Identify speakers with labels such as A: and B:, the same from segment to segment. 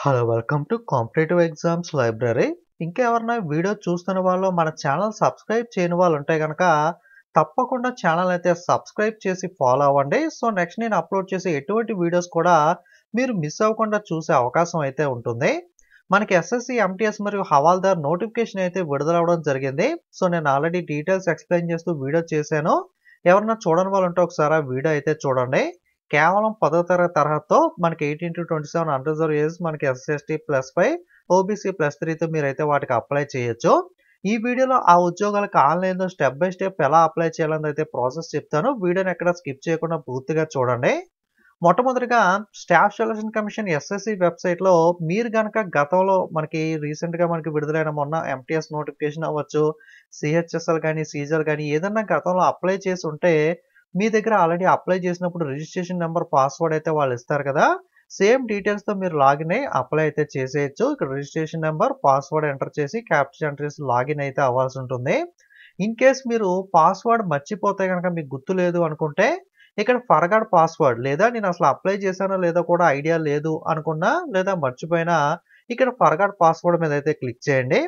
A: Hello welcome to competitive exams library ఇంకా ఎవరైనా video చూస్తున్న వాళ్ళు మన ఛానల్ సబ్స్క్రైబ్ చేయని వాళ్ళు ఉంటే కనుక తప్పకుండా ఛానల్ అయితే సబ్స్క్రైబ్ చేసి ఫాలో అవ్వండి సో నెక్స్ట్ నేను అప్లోడ్ చేసే ఎటువంటి వీడియోస్ కూడా మీరు మిస్ అవ్వకుండా చూసే అవకాశం అయితే ఉంటుంది మనకి ఎస్ఎస్సి ఎంటీఎస్ మరియు హవాల్దార్ నోటిఫికేషన్ అయితే విడుదలవడం జరిగింది సో నేను ఆల్రెడీ డీటెయిల్స్ ఎక్స్ప్లెయిన్ చేస్తూ వీడియో చేశాను ఎవరన్నా చూడని వాళ్ళు ఉంటే ఒకసారి ఆ వీడియో అయితే చూడండి కేవలం పదో తరగతి తరహతో మనకి eighteen to twenty seven unreserved age మనకి SST plus five OBC plus త్రీతో మీరైతే వాటికి అప్లై చేయొచ్చు ఈ వీడియోలో ఆ ఉద్యోగాలకు ఆన్లైన్లో స్టెప్ బై స్టెప్ ఎలా అప్లై చేయాలని అయితే ప్రాసెస్ చెప్తాను వీడియోని ఎక్కడ స్కిప్ చేయకుండా పూర్తిగా చూడండి మొట్టమొదటిగా స్టాఫ్ సెలక్షన్ కమిషన్ ఎస్ఎస్సి వెబ్సైట్లో మీరు కనుక గతంలో మనకి రీసెంట్గా మనకి విడుదలైన మొన్న ఎంటీఎస్ నోటిఫికేషన్ అవ్వచ్చు సిహెచ్ఎస్ఎల్ కానీ సీజర్ కానీ ఏదన్నా గతంలో అప్లై చేసి ఉంటే మీ దగ్గర ఆల్రెడీ అప్లై చేసినప్పుడు రిజిస్ట్రేషన్ నెంబర్ పాస్వర్డ్ అయితే వాళ్ళు ఇస్తారు కదా సేమ్ డీటెయిల్స్తో మీరు లాగిన్ అయ్యి అప్లై అయితే చేసేయచ్చు ఇక్కడ రిజిస్ట్రేషన్ నెంబర్ పాస్వర్డ్ ఎంటర్ చేసి క్యాప్చర్ ఎంటర్ చేసి లాగిన్ అయితే అవ్వాల్సి ఉంటుంది ఇన్ కేస్ మీరు పాస్వర్డ్ మర్చిపోతే కనుక మీకు గుర్తు లేదు అనుకుంటే ఇక్కడ ఫర్గాడ్ పాస్వర్డ్ లేదా నేను అసలు అప్లై చేశానో లేదో కూడా ఐడియా లేదు అనుకున్నా లేదా మర్చిపోయినా ఇక్కడ ఫర్గాడ్ పాస్వర్డ్ మీద అయితే క్లిక్ చేయండి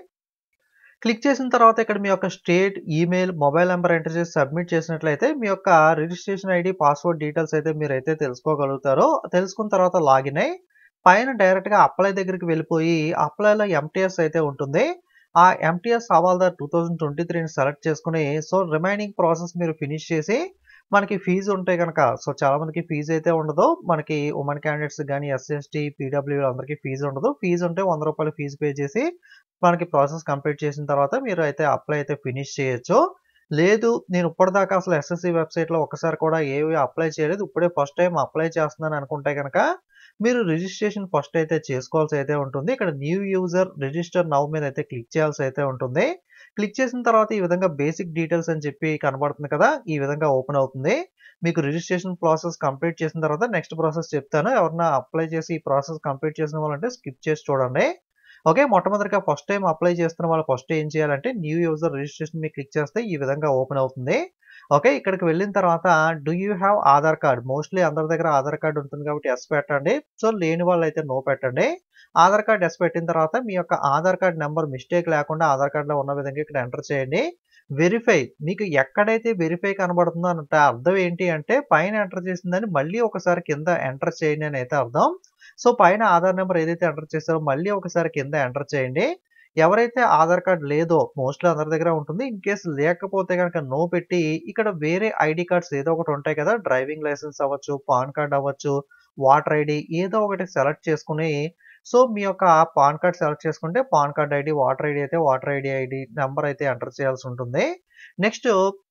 A: క్లిక్ చేసిన తర్వాత ఇక్కడ మీ యొక్క state email mobile number enter చేసి సబ్మిట్ చేసినట్లయితే మీ యొక్క రిజిస్ట్రేషన్ ఐడి పాస్వర్డ్ డీటెయిల్స్ అయితే మీరు అయితే తెలుసుకోగలుగుతారో తెలుసుకున్న తర్వాత లాగిన్ అయ్యి పైన డైరెక్ట్గా అప్లై దగ్గరికి వెళ్ళిపోయి అప్లైలో ఎంటీఎస్ అయితే ఉంటుంది ఆ MTS Havaldar two thousand twenty త్రీని సెలెక్ట్ చేసుకుని సో రిమైనింగ్ ప్రాసెస్ మీరు ఫినిష్ చేసి మనకి ఫీజు ఉంటే కనుక సో చాలా మందికి ఫీజు అయితే ఉండదు మనకి ఉమెన్ క్యాండిడేట్స్ కానీ ఎస్ఎస్టీ పీడబ్ల్యూ అందరికీ ఫీజు ఉండదు ఫీజు ఉంటే వంద రూపాయలు ఫీజు పే చేసి మనకి ప్రాసెస్ కంప్లీట్ చేసిన తర్వాత మీరు అయితే అప్లై అయితే ఫినిష్ చేయొచ్చు లేదు నేను ఇప్పటిదాకా అసలు ఎస్ఎస్సి వెబ్సైట్లో ఒకసారి కూడా ఏవి అప్లై చేయలేదు ఇప్పుడే ఫస్ట్ టైం అప్లై చేస్తున్నాను అనుకుంటే కనుక మీరు రిజిస్ట్రేషన్ ఫస్ట్ అయితే చేసుకోవాల్సి అయితే ఉంటుంది ఇక్కడ న్యూ యూజర్ రిజిస్టర్ నవ్ మీద అయితే క్లిక్ చేయాల్సి అయితే ఉంటుంది క్లిక్ చేసిన తర్వాత ఈ విధంగా బేసిక్ డీటెయిల్స్ అని చెప్పి కనబడుతుంది కదా ఈ విధంగా ఓపెన్ అవుతుంది మీకు రిజిస్ట్రేషన్ ప్రాసెస్ కంప్లీట్ చేసిన తర్వాత నెక్స్ట్ ప్రాసెస్ చెప్తాను ఎవరన్నా అప్లై చేసి ఈ ప్రాసెస్ కంప్లీట్ చేసిన వాళ్ళంటే స్కిప్ చేసి చూడండి ఓకే మొట్టమొదటిగా ఫస్ట్ టైం అప్లై చేస్తున్న వాళ్ళు ఫస్ట్ ఏం చేయాలంటే న్యూ యూజర్ రిజిస్ట్రేషన్ మీకు క్లిక్ చేస్తే ఈ విధంగా ఓపెన్ అవుతుంది ఓకే ఇక్కడికి వెళ్ళిన తర్వాత do you have Aadhaar card mostly అందరి దగ్గర ఆధార్ కార్డ్ ఉంటుంది కాబట్టి ఎస్ పెట్టండి సో లేని వాళ్ళు అయితే నో పెట్టండి ఆధార్ కార్డ్ ఎస్ పెట్టిన తర్వాత మీ యొక్క ఆధార్ కార్డ్ నెంబర్ మిస్టేక్ లేకుండా ఆధార్ కార్డులో ఉన్న విధంగా ఇక్కడ ఎంటర్ చేయండి వెరిఫై మీకు ఎక్కడైతే వెరిఫై కనబడుతుందో అంటే అర్థం ఏంటి అంటే పైన ఎంటర్ చేసిందని మళ్ళీ ఒకసారి కింద ఎంటర్ చేయండి అని అయితే అర్థం సో పైన ఆధార్ నెంబర్ ఏదైతే ఎంటర్ చేస్తారో మళ్ళీ ఒకసారి కింద ఎంటర్ చేయండి ఎవరైతే ఆధార్ కార్డ్ లేదో మోస్ట్లీ అందరి దగ్గర ఉంటుంది ఇన్ కేసు లేకపోతే కనుక నో పెట్టి ఇక్కడ వేరే ఐడి కార్డ్స్ ఏదో ఒకటి ఉంటాయి కదా డ్రైవింగ్ లైసెన్స్ అవ్వచ్చు పాన్ కార్డ్ అవ్వచ్చు వాటర్ ఐడి ఏదో ఒకటి సెలెక్ట్ చేసుకుని సో మీ యొక్క పాన్ కార్డ్ సెలెక్ట్ చేసుకుంటే PAN card ID voter ID అయితే వాటర్ ఐడి ఐడి నెంబర్ అయితే ఎంటర్ చేయాల్సి ఉంటుంది నెక్స్ట్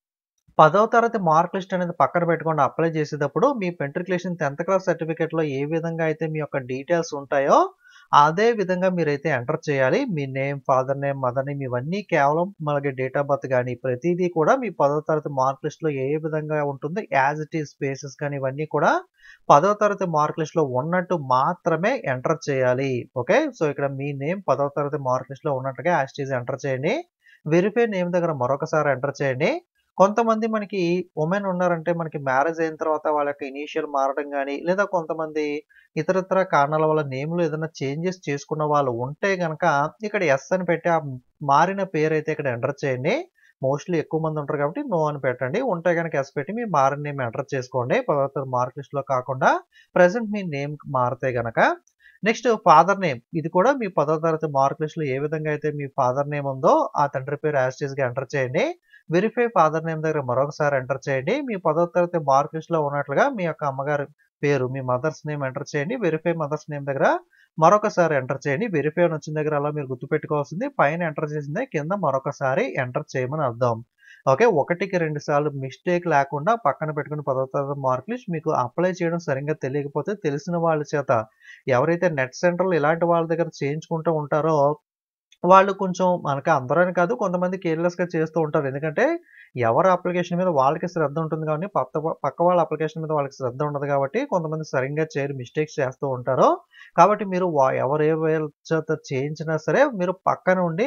A: పదవ తరగతి మార్క్ లిస్ట్ అనేది పక్కన పెట్టుకొని అప్లై చేసేటప్పుడు మీ పెంట్రికులేషన్ టెన్త్ క్లాస్ సర్టిఫికేట్లో ఏ విధంగా అయితే మీ యొక్క డీటెయిల్స్ ఉంటాయో అదే విధంగా మీరైతే ఎంటర్ చేయాలి మీ name father name mother name ఇవన్నీ కేవలం మనకి డేట్ ఆఫ్ బర్త్ కానీ ప్రతిదీ కూడా మీ పదవ తరగతి మార్క్ లిస్ట్లో ఏ విధంగా ఉంటుంది యాజ్ ఇట్ ఈస్ స్పేసెస్ కానీ ఇవన్నీ కూడా పదవ తరగతి మార్క్ లిస్ట్లో ఉన్నట్టు మాత్రమే ఎంటర్ చేయాలి ఓకే సో ఇక్కడ మీ నేమ్ పదవ తరగతి మార్క్ లిస్ట్లో ఉన్నట్టుగా యాజ్ ఇట్ ఈస్ ఎంటర్ చేయండి వెరిఫై నేమ్ దగ్గర మరొకసారి ఎంటర్ చేయండి కొంతమంది మనకి ఉమెన్ ఉన్నారంటే మనకి మ్యారేజ్ అయిన తర్వాత వాళ్ళ యొక్క ఇనీషియల్ మారడం కానీ లేదా కొంతమంది ఇతరత్ర కారణాల వల్ల నేమ్లో ఏదైనా చేంజెస్ చేసుకున్న వాళ్ళు ఉంటే కనుక ఇక్కడ ఎస్ అని పెట్టి ఆ మారిన పేరు అయితే ఇక్కడ ఎంటర్ చేయండి మోస్ట్లీ ఎక్కువ మంది ఉంటారు కాబట్టి నో అని పెట్టండి ఉంటే కనుక ఎస్ పెట్టి మీ మారిన నేమ్ ఎంటర్ చేసుకోండి పదవ మార్క్ లిస్ట్లో కాకుండా ప్రజెంట్ మీ నేమ్ మారితే కనుక నెక్స్ట్ ఫాదర్ నేమ్ ఇది కూడా మీ పదో తరగతి మార్క్ లిస్ట్లో ఏ విధంగా అయితే మీ ఫాదర్ నేమ్ ఉందో ఆ తండ్రి పేరు యాస్టీస్గా ఎంటర్ చేయండి వెరిఫై ఫాదర్ నేమ్ దగ్గర మరొకసారి ఎంటర్ చేయండి మీ పదో తరగతి మార్క్ లిస్ట్లో ఉన్నట్లుగా మీ యొక్క అమ్మగారి పేరు మీ మదర్స్ నేమ్ ఎంటర్ చేయండి వెరిఫై మదర్స్ నేమ్ దగ్గర మరొకసారి ఎంటర్ చేయండి వెరిఫై అని వచ్చిన దగ్గర అలా మీరు గుర్తుపెట్టుకోవాల్సింది పైన ఎంటర్ చేసిందే కింద మరొకసారి ఎంటర్ చేయమని అర్థం ఓకే ఒకటికి రెండు సార్లు మిస్టేక్ లేకుండా పక్కన పెట్టుకుని పదో తరగతి మార్క్ లిస్ట్ మీకు అప్లై చేయడం సరిగ్గా తెలియకపోతే తెలిసిన వాళ్ళ చేత ఎవరైతే నెట్ సెంటర్లు ఇలాంటి వాళ్ళ దగ్గర చేయించుకుంటూ ఉంటారో వాళ్ళు కొంచెం మనకి అందరని కాదు కొంతమంది కేర్లెస్గా చేస్తూ ఉంటారు ఎందుకంటే ఎవరి అప్లికేషన్ మీద వాళ్ళకి శ్రద్ధ ఉంటుంది కానీ పక్క పక్క వాళ్ళ అప్లికేషన్ మీద వాళ్ళకి శ్రద్ధ ఉండదు కాబట్టి కొంతమంది సరిగ్గా చేయరు మిస్టేక్స్ చేస్తూ ఉంటారు కాబట్టి మీరు ఎవరు ఏ చేత చేయించినా సరే మీరు పక్కన ఉండి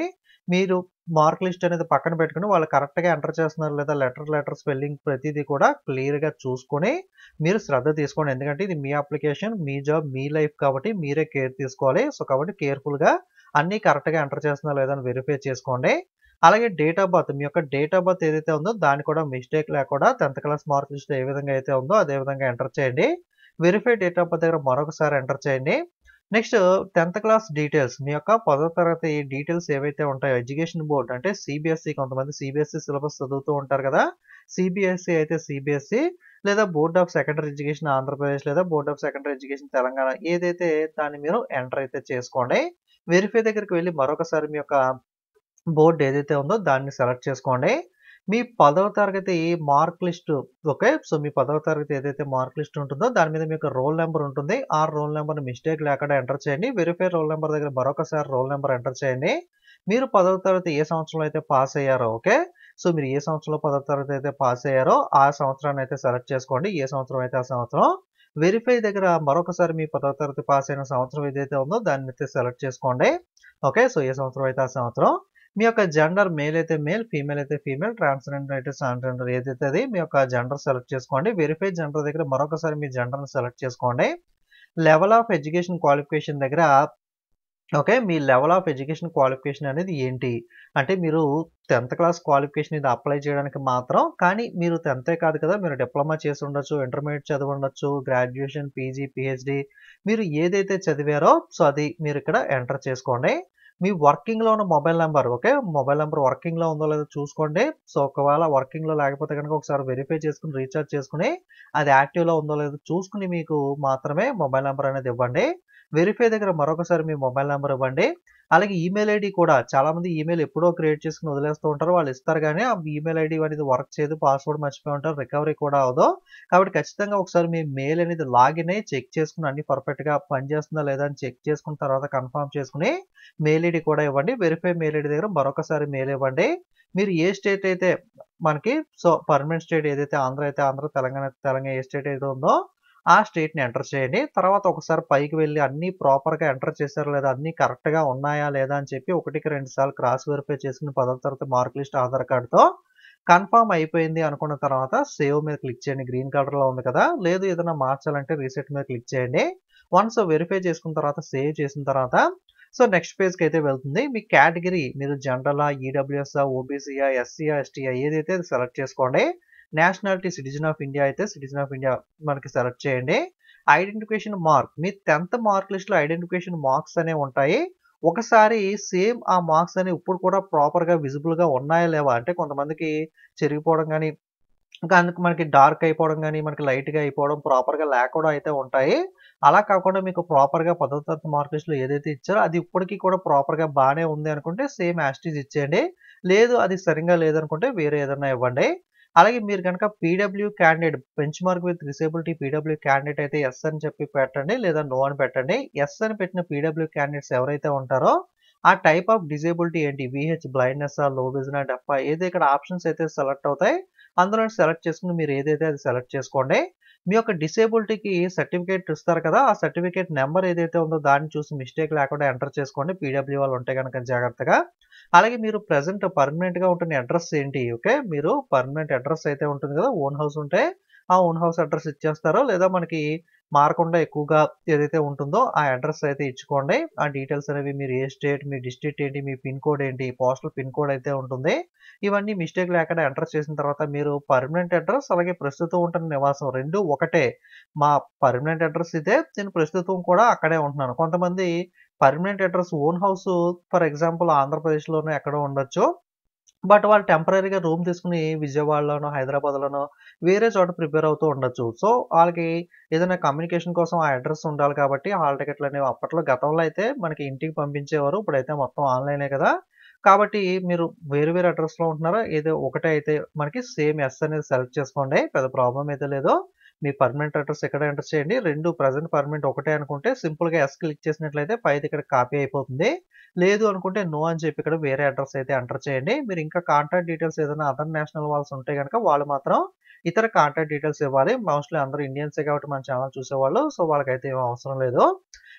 A: మీరు మార్క్ లిస్ట్ అనేది పక్కన పెట్టుకొని వాళ్ళు కరెక్ట్‌గా ఎంటర్ చేస్తున్నారు లేదా లెటర్, లెటర్ స్పెల్లింగ్ ప్రతీది కూడా క్లియర్‌గా చూసుకొని మీరు శ్రద్ధ తీసుకోండి. ఎందుకంటే ఇది మీ అప్లికేషన్, మీ జాబ్, మీ లైఫ్ కాబట్టి మీరే కేర్ తీసుకోవాలి. సో, కాబట్టి కేర్‌ఫుల్‌గా అన్నీ కరెక్ట్‌గా ఎంటర్ చేస్తున్నారా లేదా అని వెరిఫై చేసుకోండి. అలాగే డేట్ ఆఫ్ బర్త్ మీ యొక్క డేట్ ఆఫ్ బర్త్ ఏదైతే ఉందో దాన్ని కూడా మిస్టేక్ లేకుండా 10థ్ క్లాస్ మార్క్ లిస్ట్‌లో ఏ విధంగా అయితే ఉందో అదే విధంగా ఎంటర్ చేయండి. వెరిఫై డేట్ ఆఫ్ బర్త్ దగ్గర మరొకసారి ఎంటర్ చేయండి. నెక్స్ట్ 10థ్ క్లాస్ డీటెయిల్స్ మీ యొక్క 10వ తరగతి డీటెయిల్స్ ఏవైతే ఉంటాయో ఎడ్యుకేషన్ బోర్డ్ అంటే సీబీఎస్‌ఈ కొంతమంది సీబీఎస్‌ఈ సిలబస్ చదువుతూ ఉంటారు కదా! సీబీఎస్‌ఈ అయితే సీబీఎస్‌ఈ లేదా board of secondary education Andhra Pradesh లేదా board of secondary education Telangana ఏదైతే దాన్ని మీరు ఎంటర్ అయితే చేసుకోండి. వెరిఫై దగ్గరికి వెళ్లి మరొకసారి మీ యొక్క బోర్డ్ ఏదైతే ఉందో దాన్ని సెలెక్ట్ చేసుకోండి. మీ 10వ తరగతి మార్క్ లిస్ట్ ఓకే. సో, మీ 10వ తరగతి ఏదైతే మార్క్ లిస్ట్ ఉంటుందో దాని మీద మీకు రోల్ నంబర్ ఉంటుంది. ఆ రోల్ నంబర్‌ని మిస్టేక్ లేకుండా ఎంటర్ చేయండి. వెరిఫై రోల్ నంబర్ దగ్గర మరొకసారి రోల్ నంబర్ ఎంటర్ చేయండి. మీరు 10వ తరగతి ఏ సంవత్సరంలో అయితే పాస్ అయ్యారో ఓకే. సో, మీరు ఏ సంవత్సరంలో 10వ తరగతి అయితే పాస్ అయ్యారో ఆ సంవత్సరాన్ని అయితే సెలెక్ట్ చేసుకోండి. ఏ సంవత్సరం అయితే ఆ సంవత్సరం. వెరిఫై దగ్గర మరొకసారి మీ 10వ తరగతి పాస్ అయిన సంవత్సరం ఏదైతే ఉందో దాన్నైతే సెలెక్ట్ చేసుకోండి. ఓకే. సో, ఏ సంవత్సరం అయితే ఆ సంవత్సరం. మీ యొక్క జెండర్ మేల్ అయితే మేల్, ఫీమేల్ అయితే ఫీమేల్, ట్రాన్స్‌జెండర్ అయితే ట్రాన్స్‌జెండర్ ఏదైతే అది మీ యొక్క జెండర్ సెలెక్ట్ చేసుకోండి. వెరిఫై జెండర్ దగ్గర మరొకసారి మీ జెండర్‌ని సెలెక్ట్ చేసుకోండి. లెవెల్ ఆఫ్ ఎడ్యుకేషన్ క్వాలిఫికేషన్ దగ్గర ఓకే. మీ లెవెల్ ఆఫ్ ఎడ్యుకేషన్ క్వాలిఫికేషన్ అనేది ఏంటి? అంటే మీరు 10థ్ క్లాస్ క్వాలిఫికేషన్ ఇది అప్లై చేయడానికి మాత్రం కానీ మీరు 10థే కాదు కదా! మీరు డిప్లొమా చేసి ఉండొచ్చు, ఇంటర్మీడియేట్ చదివి ఉండొచ్చు, గ్రాడ్యుయేషన్, పీజీ, పీహెచ్‌డీ మీరు ఏదైతే చదివారో సో, అది మీరు ఇక్కడ ఎంటర్ చేసుకోండి. మీ వర్కింగ్‌లో ఉన్న mobile number okay. Mobile number వర్కింగ్‌లో ఉందో లేదో చూసుకోండి. సో, ఒకవేళ వర్కింగ్‌లో లేకపోతే గనుక ఒకసారి వెరిఫై చేసుకొని రీచార్జ్ చేసుకొని అది యాక్టివ్‌లో ఉందో లేదో చూసుకొని మీకు మాత్రమే మొబైల్ నంబర్ అనేది ఇవ్వండి. వెరిఫై దగ్గర మరొకసారి మీ మొబైల్ నంబర్ ఇవ్వండి. అలాగే ఈమెయిల్ ఐడీ కూడా చాలామంది ఈమెయిల్ ఎప్పుడో క్రియేట్ చేసుకొని వదిలేస్తూ ఉంటారు. వాళ్ళు ఇస్తారు గానీ ఆ ఈమెయిల్ ఐడీ అనేది వర్క్ చేయదు. పాస్వర్డ్ మర్చిపోయి ఉంటారు. రికవరీ కూడా అవ్వదు. కాబట్టి ఖచ్చితంగా ఒకసారి మీ మెయిల్ అనేది లాగిన్ అయ్యి చెక్ చేసుకొని అన్నీ పర్ఫెక్ట్‌గా పనిచేస్తుందా లేదా అని చెక్ చేసుకున్న తర్వాత కన్ఫర్మ్ చేసుకొని మెయిల్ ఐడీ కూడా ఇవ్వండి. వెరిఫై మెయిల్ ఐడీ దగ్గర మరొకసారి మెయిల్ ఇవ్వండి. మీరు ఏ స్టేట్ అయితే మనకి సో, పర్మనెంట్ స్టేట్ ఏదైతే ఆంధ్ర అయితే ఆంధ్ర, తెలంగాణ అయితే తెలంగాణ ఏ స్టేట్ అయితే ఉందో ఆ స్టేట్‌ని ఎంటర్ చేయండి. తర్వాత ఒకసారి పైకి వెళ్లి అన్నీ ప్రాపర్‌గా ఎంటర్ చేశారా లేదా అన్నీ కరెక్ట్‌గా ఉన్నాయా లేదా అని చెప్పి ఒకటికి రెండు సార్లు క్రాస్ వెరిఫై చేసుకొని 10వ తరగతి మార్క్ లిస్ట్ ఆధార్ కార్డ్‌తో కన్ఫర్మ్ అయిపోయింది అనుకున్న తర్వాత సేవ్ మీద క్లిక్ చేయండి. గ్రీన్ కలర్‌లో ఉంది కదా! లేదు ఏదైనా మార్చాలంటే రీసెట్ మీద క్లిక్ చేయండి. వన్స్ వెరిఫై చేసుకున్న తర్వాత సేవ్ చేసిన తర్వాత సో, నెక్స్ట్ పేజ్‌కి అయితే వెళ్తుంది. మీ కేటగిరీ మీరు జనరలా, ఈడబ్ల్యూఎస్సా, ఓబీసీయా, ఎస్సీయా, ఎస్టీయా ఏదైతే అది సెలెక్ట్ చేసుకోండి. నేషనాలిటీ సిటిజన్ ఆఫ్ ఇండియా అయితే సిటిజన్ ఆఫ్ ఇండియా మనకి సెలెక్ట్ చేయండి. ఐడెంటిఫికేషన్ మార్క్ మీ 10థ్ మార్క్ లిస్ట్‌లో ఐడెంటిఫికేషన్ మార్క్స్ అనేవి ఉంటాయి. ఒకసారి సేమ్ ఆ మార్క్స్ అనేవి ఇప్పుడు కూడా ప్రాపర్‌గా విజిబుల్‌గా ఉన్నాయా లేవా అంటే కొంతమందికి చెరిగిపోవడం గానీ, ఇంకా అందుకు మనకి డార్క్ అయిపోవడం గానీ, మనకి లైట్‌గా అయిపోవడం, ప్రాపర్‌గా లేకుండా అయితే ఉంటాయి. అలా కాకుండా మీకు ప్రాపర్‌గా 10వ తరగతి మార్క్ లిస్ట్‌లో ఏదైతే ఇచ్చారో అది ఇప్పటికి కూడా ప్రాపర్‌గా బానే ఉంది అనుకుంటే సేమ్ యాజ్ ఇట్ ఈజ్ ఇచ్చేయండి. లేదు అది సరింగా లేదనుకుంటే వేరే ఏదన్నా ఇవ్వండి. అలాగే మీరు గనక PW candidate benchmark with disability PW candidate అయితే యెస్ అని చెప్పి పెట్టండి. లేదా నో అని పెట్టండి. యెస్ అని పెట్టిన పీడబ్ల్యూ క్యాండిడేట్స్ ఎవరైతే ఉంటారో ఆ టైప్ ఆఫ్ డిసేబిలిటీ ఏంటి? వీహెచ్ బ్లైండ్‌నెస్సా, లో విజనా, డెఫా ఏదో ఇక్కడ ఆప్షన్స్ అయితే సెలెక్ట్ అవుతాయి. అందులో సెలెక్ట్ చేసుకొని మీరు ఏదైతే అది సెలెక్ట్ చేసుకోండి. మీ యొక్క డిసేబిలిటీకి సర్టిఫికేట్ ఇస్తారు కదా! ఆ సర్టిఫికేట్ నంబర్ ఏదైతే ఉందో దాన్ని చూసి మిస్టేక్ లేకుండా ఎంటర్ చేసుకోండి. పీడబ్ల్యూ వాళ్ళు ఉంటే గనక జాగ్రత్తగా. అలాగే మీరు ప్రెజెంట్ పర్మనెంట్‌గా ఉంటున్న అడ్రెస్ ఏంటి? ఓకే. మీరు పర్మనెంట్ అడ్రెస్ అయితే ఉంటుంది కదా! ఓన్ హౌస్ ఉంటే ఆ ఓన్ హౌస్ అడ్రెస్ ఇచ్చేస్తారో లేదా మనకి మారకుండా ఎక్కువగా ఏదైతే ఉంటుందో ఆ అడ్రెస్ అయితే ఇచ్చుకోండి. ఆ డీటెయిల్స్ అనేవి మీరు ఏ స్టేట్, మీ డిస్ట్రిక్ట్ ఏంటి, మీ పిన్ కోడ్ ఏంటి, పోస్టల్ పిన్ కోడ్ అయితే ఉంటుంది. ఇవన్నీ మిస్టేక్ లేకుండా ఎంటర్ చేసిన తర్వాత మీరు పర్మనెంట్ అడ్రెస్ అలాగే ప్రస్తుతం ఉంటున్న నివాసం 2 ఒకటే. మా పర్మనెంట్ అడ్రెస్ ఇదే. నేను ప్రస్తుతం కూడా అక్కడే ఉంటున్నాను. కొంతమంది permanent address own house for example ఆంధ్రప్రదేశ్‌లోనో ఎక్కడో ఉండొచ్చు. బట్ వాళ్ళు టెంపరరీగా రూమ్ తీసుకొని విజయవాడలోనో, హైదరాబాద్‌లోనో వేరే చోట ప్రిపేర్ అవుతూ ఉండొచ్చు. సో, వాళ్ళకి ఏదైనా కమ్యూనికేషన్ కోసం ఆ అడ్రెస్ ఉండాలి కాబట్టి హాల్ టికెట్లు అనేవి అప్పట్లో గతంలో అయితే మనకి ఇంటికి పంపించేవారు. ఇప్పుడైతే మొత్తం ఆన్‌లైనే కదా! కాబట్టి మీరు వేరు వేరు అడ్రెస్‌లో ఉంటున్నారా? ఏదో ఒకటే అయితే మనకి సేమ్ యెస్ అనేది సెలెక్ట్ చేసుకోండి. పెద్ద ప్రాబ్లమ్ అయితే లేదు. మీ పర్మనెంట్ అడ్రెస్ ఇక్కడ ఎంటర్ చేయండి. 2 ప్రెజెంట్ పర్మనెంట్ ఒకటే అనుకుంటే సింపుల్‌గా యెస్ క్లిక్ చేసినట్లయితే పైది ఇక్కడ కాపీ అయిపోతుంది. లేదు అనుకుంటే నో అని చెప్పి ఇక్కడ వేరే అడ్రెస్ అయితే ఎంటర్ చేయండి. మీరు ఇంకా కాంటాక్ట్ డీటెయిల్స్ ఏదైనా అదర్ నేషనల్ వాళ్ళస్ ఉంటే గనక వాళ్ళు మాత్రం ఇతర కాంటాక్ట్ డీటెయిల్స్ ఇవ్వాలి. మోస్ట్‌లీ అందరూ ఇండియన్సే కాబట్టి మన ఛానెల్ చూసేవాళ్ళు. సో, వాళ్ళకైతే ఏమి అవసరం లేదు.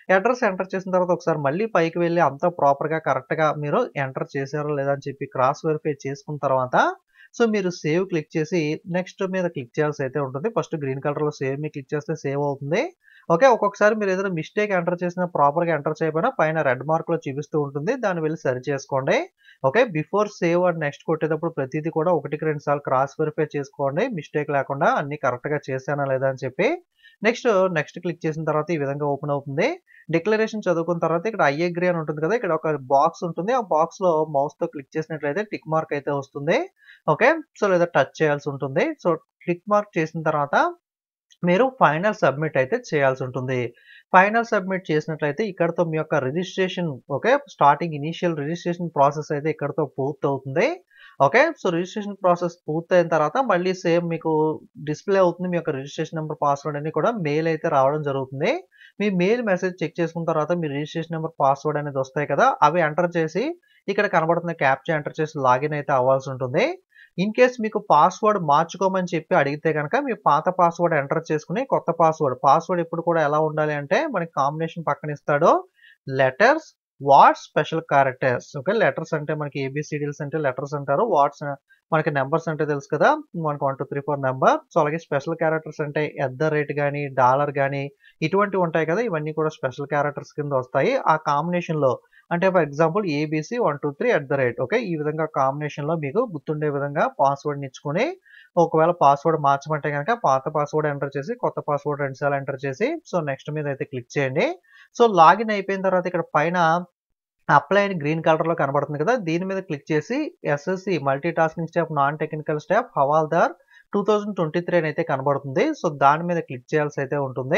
A: అడ్రస్ ఎంటర్ చేసిన తర్వాత ఒకసారి మళ్ళీ పైకి వెళ్ళి అంతా ప్రాపర్‌గా కరెక్ట్‌గా మీరు ఎంటర్ చేశారో లేదా అని చెప్పి క్రాస్ వెరిఫై చేసుకున్న తర్వాత సో, మీరు సేవ్ క్లిక్ చేసి నెక్స్ట్ మీద క్లిక్ చేయాల్సయితే ఉంటుంది. ఫస్ట్ గ్రీన్ కలర్‌లో సేవ్ మీద క్లిక్ చేస్తే సేవ్ అవుతుంది. ఓకే. ఒక్కొక్కసారి మీరు ఏదైనా మిస్టేక్ ఎంటర్ చేసినా ప్రాపర్‌గా ఎంటర్ చేయకపోయినా పైన రెడ్ మార్క్‌లో చూపిస్తూ ఉంటుంది. దాన్ని వెళ్లి సరి చేసుకోండి. Okay. Before save and next కొట్టేటప్పుడు ప్రతీది కూడా ఒకటికి రెండు సార్లు క్రాస్ వెరిఫై చేసుకోండి. మిస్టేక్ లేకుండా అన్నీ కరెక్ట్‌గా చేశానా లేదా అని చెప్పి. నెక్స్ట్, నెక్స్ట్ క్లిక్ చేసిన తర్వాత ఈ విధంగా ఓపెన్ అవుతుంది. డిక్లరేషన్ చదువుకున్న తర్వాత ఇక్కడ ఐ అగ్రీ అని ఉంటుంది కదా! ఇక్కడ ఒక బాక్స్ ఉంటుంది. ఆ బాక్స్‌లో మౌస్‌తో క్లిక్ చేసినట్లయితే టిక్ మార్క్ అయితే వస్తుంది. ఓకే. సో, లేదా టచ్ చేయాల్సి ఉంటుంది. సో, టిక్ మార్క్ చేసిన తర్వాత మీరు ఫైనల్ సబ్మిట్ అయితే చేయాల్సి ఉంటుంది. ఫైనల్ సబ్మిట్ చేసినట్లయితే ఇక్కడితో మీ యొక్క registration okay. Starting initial registration process అయితే ఇక్కడితో పూర్తవుతుంది. ఓకే. సో, రిజిస్ట్రేషన్ ప్రాసెస్ పూర్తయిన తర్వాత మళ్ళీ సేమ్ మీకు డిస్‌ప్లే అవుతుంది. మీ యొక్క రిజిస్ట్రేషన్ నంబర్, పాస్వర్డ్ అన్నీ కూడా మెయిల్ అయితే రావడం జరుగుతుంది. మీ మెయిల్ మెసేజ్ చెక్ చేసుకున్న తర్వాత మీ రిజిస్ట్రేషన్ నంబర్, పాస్వర్డ్ అనేది వస్తాయి కదా! అవి ఎంటర్ చేసి ఇక్కడ కనబడుతున్న క్యాప్చా ఎంటర్ చేసి లాగిన్ అయితే అవ్వాల్సి ఉంటుంది. ఇన్ కేస్ మీకు పాస్వర్డ్ మార్చుకోమని చెప్పి అడిగితే గనక మీ పాత పాస్వర్డ్ ఎంటర్ చేసుకొని కొత్త పాస్వర్డ్, పాస్వర్డ్ ఎప్పుడు కూడా ఎలా ఉండాలి అంటే మనకి కాంబినేషన్ పక్కన ఇస్తాడు. లెటర్స్, వాట్స్, స్పెషల్ క్యారెక్టర్స్ ఓకే. లెటర్స్ అంటే మనకి ఏబీసీడీస్ అంటే లెటర్స్ అంటారు. వాట్స్ మనకి నంబర్స్ అంటే తెలుసు కదా! మనకు 1, 2, 3, 4 నంబర్. సో, అలాగే స్పెషల్ క్యారెక్టర్స్ అంటే ఎట్ ద రేట్ గాని, డాలర్ గాని ఇటువంటివి ఉంటాయి కదా! ఇవన్నీ కూడా స్పెషల్ క్యారెక్టర్స్ కింద వస్తాయి. ఆ కాంబినేషన్‌లో అంటే for example ABC 1, 2, 3 at the rate okay. ఈ విధంగా కాంబినేషన్‌లో మీకు గుర్తుండే విధంగా పాస్వర్డ్‌ని ఇచ్చుకొని ఒకవేళ పాస్వర్డ్ మార్చమంటే గనక పాత పాస్వర్డ్ ఎంటర్ చేసి కొత్త పాస్వర్డ్ 2 సార్లు ఎంటర్ చేసి సో, నెక్స్ట్ మీద అయితే క్లిక్ చేయండి. సో, లాగిన్ అయిపోయిన తర్వాత ఇక్కడ పైన అప్లై అని గ్రీన్ కలర్‌లో కనబడుతుంది కదా! దీని మీద క్లిక్ చేసి SSC multi tasking staff, non technical staff, Havaldar 2023 అని అయితే కనబడుతుంది. సో, దాని మీద క్లిక్ చేయాల్సి అయితే ఉంటుంది.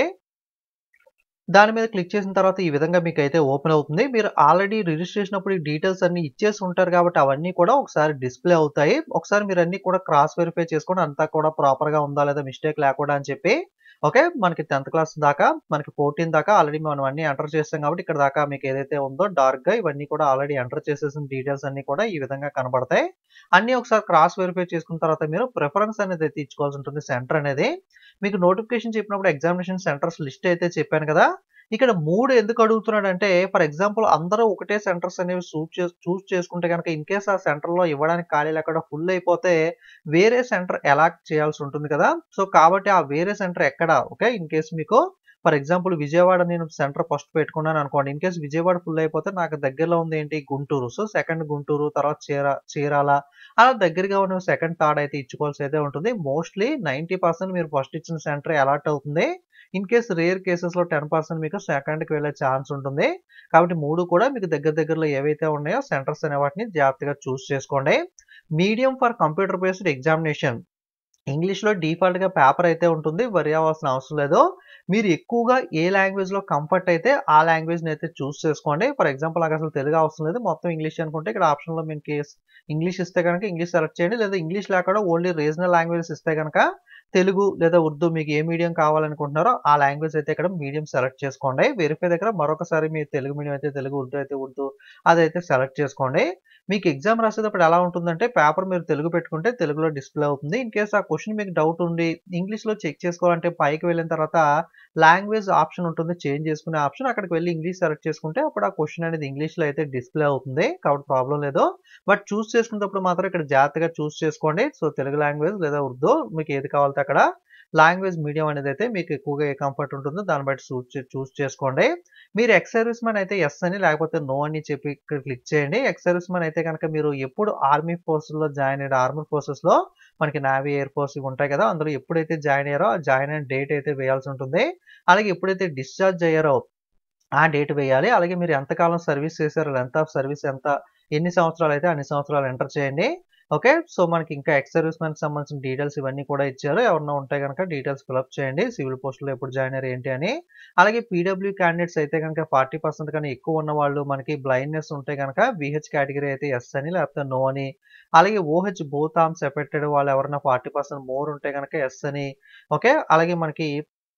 A: దాని మీద క్లిక్ చేసిన తర్వాత ఈ విధంగా మీకైతే ఓపెన్ అవుతుంది. మీరు ఆల్రెడీ రిజిస్ట్రేషన్ అప్పుడు ఈ డీటెయిల్స్ అన్నీ ఇచ్చేసి ఉంటారు కాబట్టి అవన్నీ కూడా ఒకసారి డిస్‌ప్లే అవుతాయి. ఒకసారి మీరు అన్నీ కూడా క్రాస్ వెరిఫై చేసుకొని అంతా కూడా ప్రాపర్‌గా ఉందా లేదా మిస్టేక్ లేకుండా అని చెప్పి ఓకే. మనకి 10థ్ క్లాస్ దాకా మనకి 14 దాకా ఆల్రెడీ మనం అన్నీ ఎంటర్ చేసాం కాబట్టి ఇక్కడ దాకా మీకు ఏదైతే ఉందో డార్క్‌గా ఇవన్నీ కూడా ఆల్రెడీ ఎంటర్ చేసేసిన డీటెయిల్స్ అన్నీ కూడా ఈ విధంగా కనబడతాయి. అన్నీ ఒకసారి క్రాస్ వెరిఫై చేసుకున్న తర్వాత మీరు ప్రిఫరెన్స్ అనేది అయితే ఇచ్చుకోవాల్సి ఉంటుంది సెంటర్ అనేది. మీకు నోటిఫికేషన్ చెప్పినప్పుడు ఎగ్జామినేషన్ సెంటర్స్ లిస్ట్ అయితే చెప్పాను కదా! ఇక్కడ 3 ఎందుకు అడుగుతున్నాడంటే ఫర్ ఎగ్జాంపుల్ అందరూ ఒకటే సెంటర్స్ అనేవి సూజ్ చేస్ చూజ్ చేసుకుంటే గనక ఇన్ కేస్ ఆ సెంటర్‌లో ఇవ్వడానికి ఖాళీ లేకుండా ఫుల్ అయిపోతే వేరే సెంటర్ అలాట్ చేయాల్సి ఉంటుంది కదా! సో, కాబట్టి ఆ వేరే సెంటర్ ఎక్కడ ఓకే. ఇన్ కేస్ మీకు ఫర్ ఎగ్జాంపుల్ విజయవాడ నేను సెంటర్ ఫస్ట్ పెట్టుకున్నాను అనుకోండి. ఇన్ కేస్ విజయవాడ ఫుల్ అయిపోతే నాకు దగ్గరలో ఉంది ఏంటి గుంటూరు. సో, సెకండ్ గుంటూరు తర్వాత చీర చీరాల అలా దగ్గరగా ఉన్నవి సెకండ్, థర్డ్ అయితే ఇచ్చుకోవాల్సి అయితే ఉంటుంది. మోస్ట్‌లీ 90% మీరు ఫస్ట్ ఇచ్చిన సెంటరే అలాట్ అవుతుంది. ఇన్ కేస్ రేర్ కేసెస్‌లో 10% మీకు సెకండ్‌కి వెళ్ళే ఛాన్స్ ఉంటుంది. కాబట్టి 3 కూడా మీకు దగ్గర దగ్గరలో ఏవైతే ఉన్నాయో సెంటర్స్ అనే వాటిని జాగ్రత్తగా చూజ్ చేసుకోండి. Medium for computer based examination ఇంగ్లీష్‌లో డిఫాల్ట్‌గా పేపర్ అయితే ఉంటుంది. వరి అవ్వాల్సిన అవసరం లేదు. మీరు ఎక్కువగా ఏ లాంగ్వేజ్‌లో కంఫర్ట్ అయితే ఆ లాంగ్వేజ్‌ని అయితే చూజ్ చేసుకోండి. ఫర్ ఎగ్జాంపుల్ నాకు అసలు తెలుగు అవసరం లేదు. మొత్తం ఇంగ్లీష్ అనుకుంటే ఇక్కడ ఆప్షన్‌లో మీకు ఇంగ్లీష్ ఇస్తే గనక ఇంగ్లీష్ సెలెక్ట్ చేయండి. లేదా ఇంగ్లీష్ లేకుండా ఓన్లీ రీజనల్ లాంగ్వేజెస్ ఇస్తే గనక తెలుగు లేదా ఉర్దూ మీకు ఏ మీడియం కావాలనుకుంటున్నారో ఆ లాంగ్వేజ్ అయితే ఇక్కడ మీడియం సెలెక్ట్ చేసుకోండి. వెరిఫై దగ్గర మరొకసారి మీ తెలుగు మీడియం అయితే తెలుగు, ఉర్దూ అయితే ఉర్దూ అదైతే సెలెక్ట్ చేసుకోండి. మీకు ఎగ్జామ్ రాసేటప్పుడు ఎలా ఉంటుందంటే పేపర్ మీరు తెలుగు పెట్టుకుంటే తెలుగులో డిస్‌ప్లే అవుతుంది. ఇన్ కేస్ ఆ క్వెషన్ మీకు డౌట్ ఉండి ఇంగ్లీష్‌లో చెక్ చేసుకోవాలంటే పైకి వెళ్ళిన తర్వాత లాంగ్వేజ్ ఆప్షన్ ఉంటుంది. చేంజ్ చేసుకునే ఆప్షన్ అక్కడికి వెళ్లి ఇంగ్లీష్ సెలెక్ట్ చేసుకుంటే అప్పుడు ఆ క్వెషన్ అనేది ఇంగ్లీష్‌లో అయితే డిస్‌ప్లే అవుతుంది. కాబట్టి ప్రాబ్లమ్ లేదు. బట్ చూజ్ చేసుకునేటప్పుడు మాత్రం ఇక్కడ జాగ్రత్తగా చూజ్ చేసుకోండి. సో, తెలుగు లాంగ్వేజ్ లేదా ఉర్దూ మీకు ఏది కావాలితే అక్కడ లాంగ్వేజ్ మీడియం అనేది అయితే మీకు ఎక్కువగా ఏ కంఫర్ట్ ఉంటుందో దాన్ని బట్టి సూజ్ చే చూజ్ చేసుకోండి. మీరు ఎక్స్ సర్వీస్ మ్యాన్ అయితే యెస్ అని లేకపోతే నో అని చెప్పి ఇక్కడ క్లిక్ చేయండి. ఎక్స్ సర్వీస్ మ్యాన్ అయితే గనక మీరు ఎప్పుడు ఆర్మీ ఫోర్స్‌లో జాయిన్ అయ్యారో ఆర్మీ ఫోర్సెస్‌లో మనకి నేవీ, ఎయిర్ ఫోర్స్ ఇవి ఉంటాయి కదా! అందులో ఎప్పుడైతే జాయిన్ అయ్యారో ఆ జాయిన్ అయిన డేట్ అయితే వేయాల్సి ఉంటుంది. అలాగే ఎప్పుడైతే డిశ్చార్జ్ అయ్యారో ఆ డేట్ వేయాలి. అలాగే మీరు ఎంత కాలం సర్వీస్ చేశారో లెంగ్త్ ఆఫ్ సర్వీస్ ఎంత ఎన్ని సంవత్సరాలు అయితే అన్ని సంవత్సరాలు ఎంటర్ చేయండి. ఓకే. సో, మనకి ఇంకా ఎక్స్ సర్వీస్ మ్యాన్‌కి సంబంధించిన డీటెయిల్స్ ఇవన్నీ కూడా ఇచ్చారు. ఎవరైనా ఉంటే గనక డీటెయిల్స్ ఫిలప్ చేయండి. సివిల్ పోస్ట్‌లో ఎప్పుడు జాయిన్ అయ్యారు ఏంటి అని. అలాగే పీడబ్ల్యూ క్యాండిడేట్స్ అయితే గనక 40% కన్నా ఎక్కువ ఉన్నవాళ్ళు మనకి బ్లైండ్‌నెస్ ఉంటే గనక వీహెచ్ కేటగిరీ అయితే యెస్ అని లేకపోతే నో అని. అలాగే ఓహెచ్ బోత్ ఆర్మ్స్ ఎఫెక్టెడ్ వాళ్ళు ఎవరైనా 40% మోర్ ఉంటే గనక యెస్ అని. ఓకే. అలాగే మనకి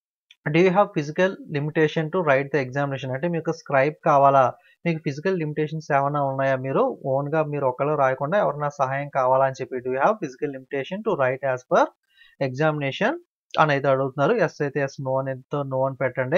A: do you have physical limitation to write the examination అంటే మీకు స్క్రైబ్ కావాలా? మీకు ఫిజికల్ లిమిటేషన్స్ ఏమన్నా ఉన్నాయా? మీరు ఓన్‌గా మీరు ఒక్కళ్ళు రాయకుండా ఎవరైనా సహాయం కావాలా అని చెప్పి do you have physical limitation to write as per examination అని అయితే అడుగుతున్నారు. యెస్ అయితే యెస్, నో అనేతో నో అని పెట్టండి.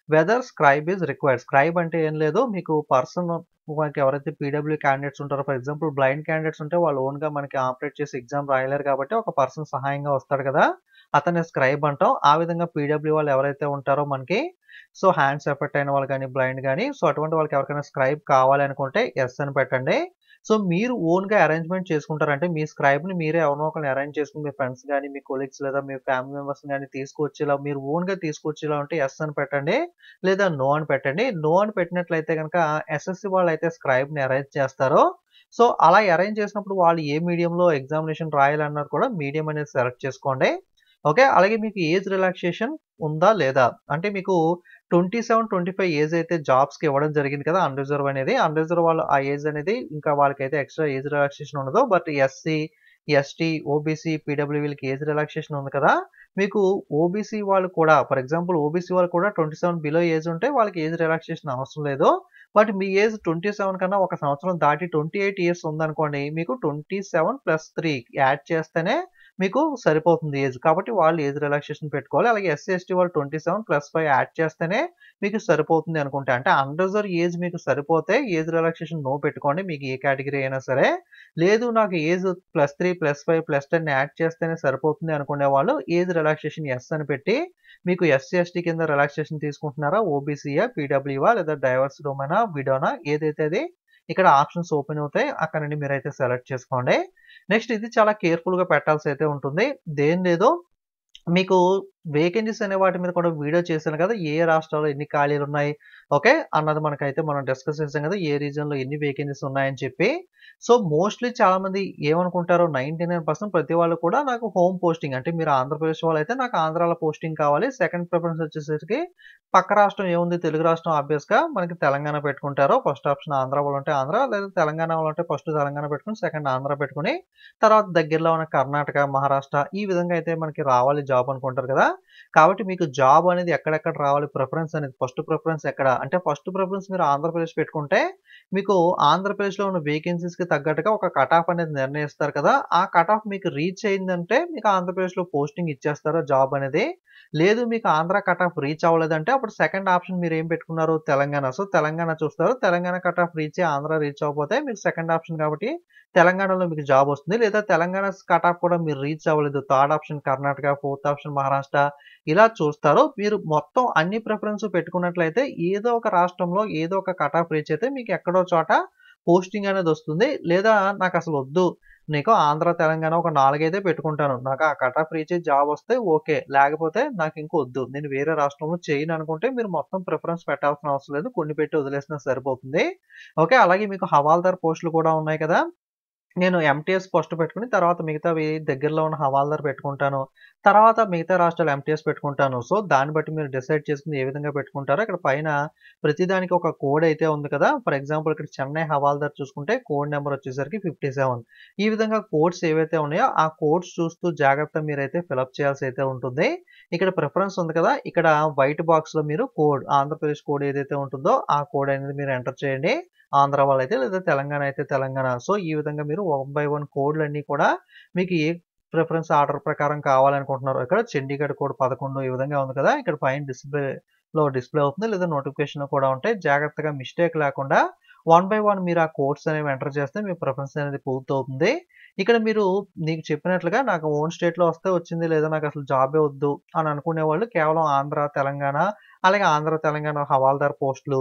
A: Whether scribe is required scribe అంటే ఏం లేదు మీకు పర్సన్ మనకి ఎవరైతే పీడబ్ల్యూ క్యాండిడేట్స్ ఉంటారో ఫర్ ఎగ్జాంపుల్ బ్లైండ్ క్యాండిడేట్స్ ఉంటే వాళ్ళు ఓన్గా మనకి ఆపరేట్ చేసి ఎగ్జామ్ రాయలేరు కాబట్టి ఒక పర్సన్ సహాయంగా వస్తాడు కదా అతన్ని స్క్రైబ్ అంటాం ఆ విధంగా పీడబ్ల్యూ వాళ్ళు ఎవరైతే ఉంటారో మనకి సో హ్యాండ్స్ ఎఫెక్ట్ అయిన వాళ్ళు కానీ బ్లైండ్ కానీ సో అటువంటి వాళ్ళకి ఎవరికైనా స్క్రైబ్ కావాలి అనుకుంటే ఎస్ అని పెట్టండి సో మీరు ఓన్గా అరేంజ్మెంట్ చేసుకుంటారంటే మీ స్క్రైబ్ని మీరే ఎవరినో ఒకరిని అరేంజ్ చేసుకుని మీ ఫ్రెండ్స్ కానీ మీ కొలీగ్స్ లేదా మీ ఫ్యామిలీ మెంబర్స్ కానీ తీసుకొచ్చేలా మీరు ఓన్గా తీసుకొచ్చేలా ఉంటే ఎస్ అని పెట్టండి లేదా నో అని పెట్టండి నో అని పెట్టినట్లయితే కనుక ఎస్ఎస్సి వాళ్ళు అయితే స్క్రైబ్ని అరేంజ్ చేస్తారో సో అలా అరేంజ్ చేసినప్పుడు వాళ్ళు ఏ మీడియంలో ఎగ్జామినేషన్ రాయాలన్నారు కూడా మీడియం అనేది సెలెక్ట్ చేసుకోండి ఓకే అలాగే మీకు ఏజ్ రిలాక్సేషన్ ఉందా లేదా అంటే మీకు twenty seven twenty five age అయితే జాబ్స్కి ఇవ్వడం జరిగింది కదా అన్రిజర్వ్ అనేది అన్రిజర్వ్ వాళ్ళు ఆ ఏజ్ అనేది ఇంకా వాళ్ళకైతే ఎక్స్ట్రా ఏజ్ రిలాక్సేషన్ ఉండదు but SC ST OBC PW వీళ్ళకి ఏజ్ రిలాక్సేషన్ ఉంది కదా మీకు ఓబీసీ వాళ్ళు కూడా ఫర్ ఎగ్జాంపుల్ ఓబీసీ వాళ్ళు కూడా ట్వంటీ సెవెన్ బిలో ఏజ్ ఉంటే వాళ్ళకి ఏజ్ రిలాక్సేషన్ అవసరం లేదు బట్ మీ ఏజ్ ట్వంటీ సెవెన్ కన్నా ఒక సంవత్సరం దాటి ట్వంటీ ఎయిట్ ఇయర్స్ ఉందనుకోండి మీకు twenty seven plus three add చేస్తేనే మీకు సరిపోతుంది ఏజ్ కాబట్టి వాళ్ళు ఏజ్ రిలాక్సేషన్ పెట్టుకోవాలి అలాగే ఎస్సీ ఎస్టీ వాళ్ళు twenty seven plus five add చేస్తేనే మీకు సరిపోతుంది అనుకుంటే అంటే అండర్జర్ ఏజ్ మీకు సరిపోతే ఏజ్ రిలాక్సేషన్ నో పెట్టుకోండి మీకు ఏ కేటగిరీ అయినా సరే లేదు నాకు age plus three plus five plus ten add చేస్తేనే సరిపోతుంది అనుకునే వాళ్ళు ఏజ్ రిలాక్సేషన్ ఎస్ అని పెట్టి మీకు ఎస్సీ ఎస్టీ కింద రిలాక్సేషన్ తీసుకుంటున్నారా ఓబీసీయా పీడబ్ల్యూవా లేదా డైవర్స్ డొమైనా విడోనా ఏదైతే అది ఇక్కడ ఆప్షన్స్ ఓపెన్ అవుతాయి అక్కడ నుండి మీరైతే సెలెక్ట్ చేసుకోండి నెక్స్ట్ ఇది చాలా కేర్ఫుల్గా పెట్టాల్సి అయితే ఉంటుంది దేని లేదో మీకు వేకెన్సీస్ అనే వాటి మీద కూడా వీడియో చేశాను కదా ఏ రాష్ట్రాల్లో ఎన్ని ఖాళీలు ఉన్నాయి ఓకే అన్నది మనకైతే మనం డిస్కస్ చేసాం కదా ఏ రీజన్లో ఎన్ని వేకెన్సీస్ ఉన్నాయని చెప్పి సో మోస్ట్లీ చాలా మంది ఏమనుకుంటారో నైంటీ నైన్ పర్సెంట్ ప్రతి వాళ్ళు కూడా నాకు హోమ్ పోస్టింగ్ అంటే మీరు ఆంధ్రప్రదేశ్ వాళ్ళు అయితే నాకు ఆంధ్రాలో పోస్టింగ్ కావాలి సెకండ్ ప్రిఫరెన్స్ వచ్చేసరికి పక్క రాష్ట్రం ఏముంది తెలుగు రాష్ట్రం ఆబ్వియస్గా మనకి తెలంగాణ పెట్టుకుంటారో ఫస్ట్ ఆప్షన్ ఆంధ్ర వాళ్ళు ఉంటే ఆంధ్ర లేదా తెలంగాణ వాళ్ళు ఉంటే ఫస్ట్ తెలంగాణ పెట్టుకుని సెకండ్ ఆంధ్ర పెట్టుకుని తర్వాత దగ్గరలో ఉన్న కర్ణాటక మహారాష్ట్ర ఈ విధంగా అయితే మనకి రావాలి జాబ్ అనుకుంటారు కదా కాబట్టి మీకు జాబ్ అనేది ఎక్కడెక్కడ రావాలి ప్రిఫరెన్స్ అనేది ఫస్ట్ ప్రిఫరెన్స్ ఎక్కడ అంటే ఫస్ట్ ప్రిఫరెన్స్ మీరు ఆంధ్రప్రదేశ్ పెట్టుకుంటే మీకు ఆంధ్రప్రదేశ్లో ఉన్న వేకెన్సీస్కి తగ్గట్టుగా ఒక కట్ ఆఫ్ అనేది నిర్ణయిస్తారు కదా ఆ కట్ ఆఫ్ మీకు రీచ్ అయిందంటే మీకు ఆంధ్రప్రదేశ్లో పోస్టింగ్ ఇచ్చేస్తారో జాబ్ అనేది లేదు మీకు ఆంధ్ర కట్ ఆఫ్ రీచ్ అవ్వలేదంటే అప్పుడు సెకండ్ ఆప్షన్ మీరు ఏం పెట్టుకున్నారు తెలంగాణ సో తెలంగాణ చూస్తారు Telangana cut off reach Andhra reach అవ్వకపోతే మీకు సెకండ్ ఆప్షన్ కాబట్టి తెలంగాణలో మీకు జాబ్ వస్తుంది లేదా తెలంగాణ కట్ ఆఫ్ కూడా మీరు రీచ్ అవ్వలేదు third option Karnataka fourth option Maharashtra ఇలా చూస్తారు మీరు మొత్తం అన్ని ప్రిఫరెన్స్ పెట్టుకున్నట్లయితే ఏదో ఒక రాష్ట్రంలో ఏదో ఒక కట్ ఆఫ్ రీచ్ అయితే మీకు ఎక్కడో చోట పోస్టింగ్ అనేది వస్తుంది లేదా నాకు అసలు వద్దు నీకు ఆంధ్ర తెలంగాణ ఒక నాలుగైతే పెట్టుకుంటాను నాకు ఆ కట్ ఆఫ్ రీచ్ జాబ్ వస్తే ఓకే లేకపోతే నాకు ఇంకో వద్దు నేను వేరే రాష్ట్రంలో చేయను అనుకుంటే మీరు మొత్తం ప్రిఫరెన్స్ పెట్టాల్సిన అవసరం లేదు కొన్ని పెట్టి వదిలేసినా సరిపోతుంది ఓకే అలాగే మీకు హవాల్దార్ పోస్టులు కూడా ఉన్నాయి కదా నేను ఎంటీఎస్ ఫస్ట్ పెట్టుకుని తర్వాత మిగతావి దగ్గరలో ఉన్న హవాల్దార్ పెట్టుకుంటాను తర్వాత మిగతా రాష్ట్రాలు ఎంటీఎస్ పెట్టుకుంటాను సో దాన్ని బట్టి మీరు డిసైడ్ చేసుకుని ఏ విధంగా పెట్టుకుంటారో ఇక్కడ పైన ప్రతిదానికి ఒక కోడ్ అయితే ఉంది కదా ఫర్ ఎగ్జాంపుల్ ఇక్కడ చెన్నై హవాల్దార్ చూసుకుంటే కోడ్ నెంబర్ వచ్చేసరికి ఫిఫ్టీ సెవెన్ ఈ విధంగా కోడ్స్ ఏవైతే ఉన్నాయో ఆ కోడ్స్ చూస్తూ జాగ్రత్త మీరైతే ఫిలప్ చేయాల్సి అయితే ఉంటుంది ఇక్కడ ప్రిఫరెన్స్ ఉంది కదా ఇక్కడ వైట్ బాక్స్ లో మీరు కోడ్ ఆంధ్రప్రదేశ్ కోడ్ ఏదైతే ఉంటుందో ఆ కోడ్ అనేది మీరు ఎంటర్ చేయండి ఆంధ్ర వాళ్ళు అయితే లేదా తెలంగాణ అయితే తెలంగాణ సో ఈ విధంగా మీరు వన్ బై వన్ కోడ్లు అన్నీ కూడా మీకు ఏ ప్రిఫరెన్స్ ఆర్డర్ ప్రకారం కావాలనుకుంటున్నారు ఇక్కడ చండీగఢ్ కోడ్ పదకొండు ఈ విధంగా ఉంది కదా ఇక్కడ పైన డిస్ప్లేలో డిస్ప్లే అవుతుంది లేదా నోటిఫికేషన్ కూడా ఉంటాయి జాగ్రత్తగా మిస్టేక్ లేకుండా వన్ బై వన్ మీరు ఆ కోడ్స్ అనేవి ఎంటర్ చేస్తే మీ ప్రిఫరెన్స్ అనేది పూర్తవుతుంది ఇక్కడ మీరు నీకు చెప్పినట్లుగా నాకు ఓన్ స్టేట్లో వస్తే వచ్చింది లేదా నాకు అసలు జాబే వద్దు అని అనుకునే వాళ్ళు కేవలం ఆంధ్ర తెలంగాణ అలాగే ఆంధ్ర తెలంగాణ హవాల్దార్ పోస్టులు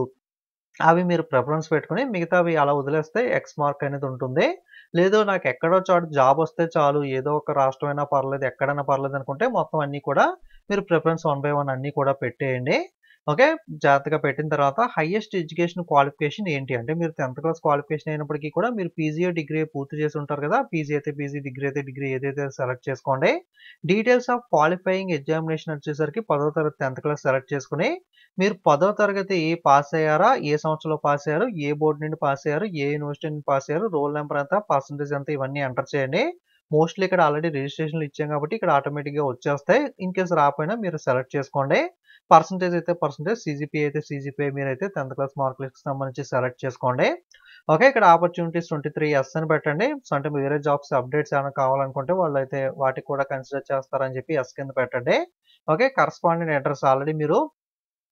A: అవి మీరు ప్రిఫరెన్స్ పెట్టుకుని మిగతావి అలా వదిలేస్తే ఎక్స్ మార్క్ అనేది ఉంటుంది లేదు నాకు ఎక్కడో చోట జాబ్ వస్తే చాలు ఏదో ఒక రాష్ట్రమైనా పర్లేదు ఎక్కడైనా పర్లేదు అనుకుంటే మొత్తం అన్నీ కూడా మీరు ప్రిఫరెన్స్ వన్ బై వన్ అన్నీ కూడా పెట్టేయండి ఓకే జాగ్రత్తగా పెట్టిన తర్వాత హైయెస్ట్ ఎడ్యుకేషన్ క్వాలిఫికేషన్ ఏంటి అంటే మీరు టెన్త్ క్లాస్ క్వాలిఫికేషన్ అయినప్పటికీ కూడా మీరు పీజీ డిగ్రీ పూర్తి చేసి ఉంటారు కదా పీజీ అయితే పీజీ డిగ్రీ అయితే డిగ్రీ ఏదైతే సెలెక్ట్ చేసుకోండి డీటెయిల్స్ ఆఫ్ క్వాలిఫైయింగ్ ఎగ్జామినేషన్ వచ్చేసరికి పదో తరగతి టెన్త్ క్లాస్ సెలెక్ట్ చేసుకుని మీరు పదో తరగతి పాస్ అయ్యారా ఏ సంవత్సరంలో పాస్ అయ్యారు ఏ బోర్డు నుండి పాస్ అయ్యారు ఏ యూనివర్సిటీ నుండి పాస్ అయ్యారు రోల్ నెంబర్ ఎంత పర్సంటేజ్ ఎంత ఇవన్నీ ఎంటర్ చేయండి మోస్ట్లీ ఇక్కడ ఆల్రెడీ రిజిస్ట్రేషన్లు ఇచ్చాం కాబట్టి ఇక్కడ ఆటోమేటిక్గా వచ్చేస్తాయి ఇన్ కేసు రాకపోయినా మీరు సెలెక్ట్ చేసుకోండి పర్సంటేజ్ అయితే పర్సంటేజ్ సీజీపీ అయితే సీజీపీ మీరు అయితే టెన్త్ క్లాస్ మార్కులకు సంబంధించి సెలెక్ట్ చేసుకోండి ఓకే ఇక్కడ ఆపర్చునిటీస్ ట్వంటీ త్రీ ఎస్ అని పెట్టండి సో అంటే వేరే జాబ్స్ అప్డేట్స్ ఏమైనా కావాలనుకుంటే వాళ్ళు అయితే వాటికి కూడా కన్సిడర్ చేస్తారని చెప్పి ఎస్ కింద పెట్టండి ఓకే కరస్పాండింగ్ అడ్రస్ ఆల్రెడీ మీరు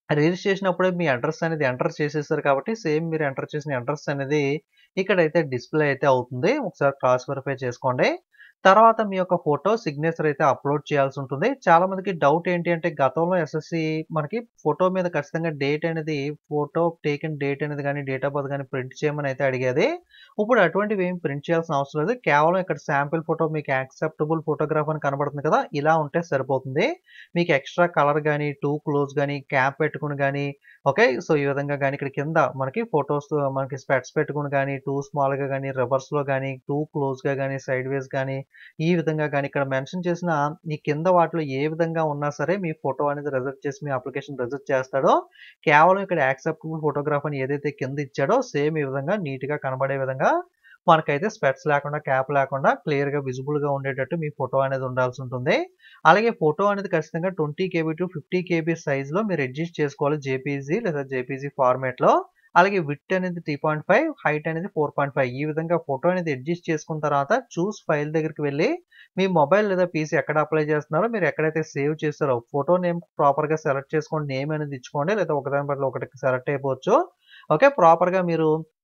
A: రిజిస్ట్రేషన్ అప్పుడే మీ అడ్రస్ అనేది ఎంటర్ చేసేసారు కాబట్టి సేమ్ మీరు ఎంటర్ చేసిన అడ్రస్ అనేది ఇక్కడైతే డిస్ప్లే అయితే అవుతుంది ఒకసారి క్రాస్ వెరిఫై చేసుకోండి తర్వాత మీ యొక్క ఫోటో సిగ్నేచర్ అయితే అప్లోడ్ చేయాల్సి ఉంటుంది చాలా మందికి డౌట్ ఏంటి అంటే గతంలో ఎస్ఎస్సి మనకి ఫోటో మీద ఖచ్చితంగా డేట్ అనేది ఫోటో టేకెన్ డేట్ అనేది కానీ డేట్ ఆఫ్ బర్త్ కానీ ప్రింట్ చేయమని అయితే అడిగేది ఇప్పుడు అటువంటివి ఏం ప్రింట్ చేయాల్సిన అవసరం లేదు కేవలం ఇక్కడ శాంపిల్ ఫోటో మీకు యాక్సెప్టబుల్ ఫోటోగ్రాఫ్ అని కనబడుతుంది కదా ఇలా ఉంటే సరిపోతుంది మీకు ఎక్స్ట్రా కలర్ కానీ టూ క్లోజ్ కానీ క్యాప్ పెట్టుకుని కానీ ఓకే సో ఈ విధంగా కానీ ఇక్కడ కింద మనకి ఫొటోస్ మనకి స్పెట్స్ పెట్టుకుని కానీ టూ స్మాల్గా కానీ రివర్స్లో కానీ టూ క్లోజ్గా కానీ సైడ్ వేస్ కానీ ఈ విధంగా కానీ ఇక్కడ మెన్షన్ చేసిన ఈ కింద వాటిలో ఏ విధంగా ఉన్నా సరే మీ ఫోటో అనేది రిజర్వ్ చేసి మీ అప్లికేషన్ రిజర్వ్ చేస్తాడో కేవలం ఇక్కడ యాక్సెప్టబుల్ ఫోటోగ్రాఫ్ అని ఏదైతే కింద ఇచ్చాడో సేమ్ ఈ విధంగా నీట్గా కనబడే విధంగా మనకైతే స్పెట్స్ లేకుండా క్యాప్ లేకుండా క్లియర్గా విజిబుల్గా ఉండేటట్టు మీ ఫోటో అనేది ఉండాల్సి ఉంటుంది అలాగే ఫోటో అనేది ఖచ్చితంగా twenty KB to fifty KB సైజ్లో మీరు అడ్జస్ట్ చేసుకోవాలి జేపీజీ లేదా జేపీజీ ఫార్మేట్లో అలాగే విత్ అనేది త్రీ పాయింట్ ఫైవ్ హైట్ అనేది ఫోర్ పాయింట్ ఫైవ్ ఈ విధంగా ఫోటో అనేది అడ్జస్ట్ చేసుకున్న తర్వాత చూస్ ఫైల్ దగ్గరికి వెళ్ళి మీ మొబైల్ లేదా పీసీ ఎక్కడ అప్లై చేస్తున్నారో మీరు ఎక్కడైతే సేవ్ చేస్తారో ఫోటో నేమ్ ప్రాపర్గా సెలెక్ట్ చేసుకోండి నేమ్ అనేది ఇచ్చుకోండి లేదా ఒకదాని బట్టి ఒకటి సెలెక్ట్ అయిపోవచ్చు ఓకే ప్రాపర్గా మీరు